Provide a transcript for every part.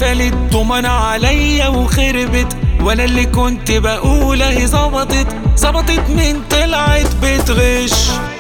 قفلت ضمن عليا وخربت وانا اللي كنت بقول اهي ظبطت ظبطت من طلعت بتغش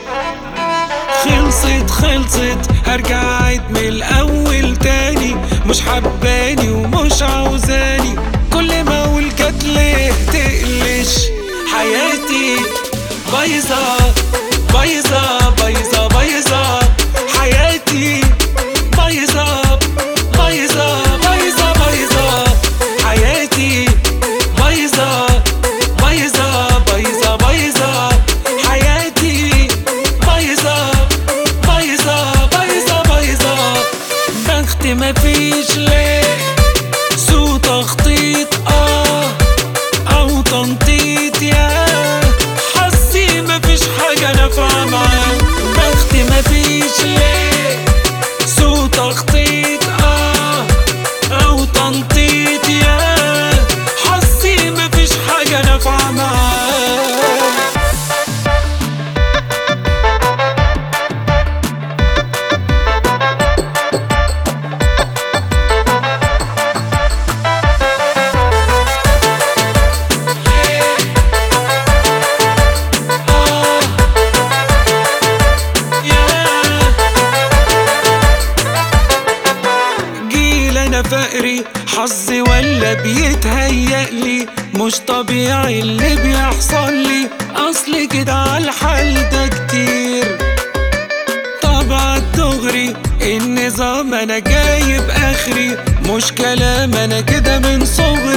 خلصت خلصت هرجع عيد من الاول تاني مش حباني ومش عاوزاني كل ما اقول جت ليه تقلش حياتي بايظه بايظه بايظه بايظه حياتي بايظه بايظه بايظه بايظه حياتي بايظه بايظه بايظه بايظه حياتي بايظه بايظه بايظه بايظه بخت مفيش ليه سوء تخطيط اه او تنطيط يا حسي مفيش حاجة نافعة معاه بخت مفيش ليه سوء تخطيط اه او تنطيط يا حسي مفيش حاجة نافعة معاه جيل انا فقري حظي ولا بيتهيألي مش طبيعي اللي بيحصل لي اصل كده عالحال ده كتير طبعا دغري النظام انا جايب اخري مش كلام انا كده من صغري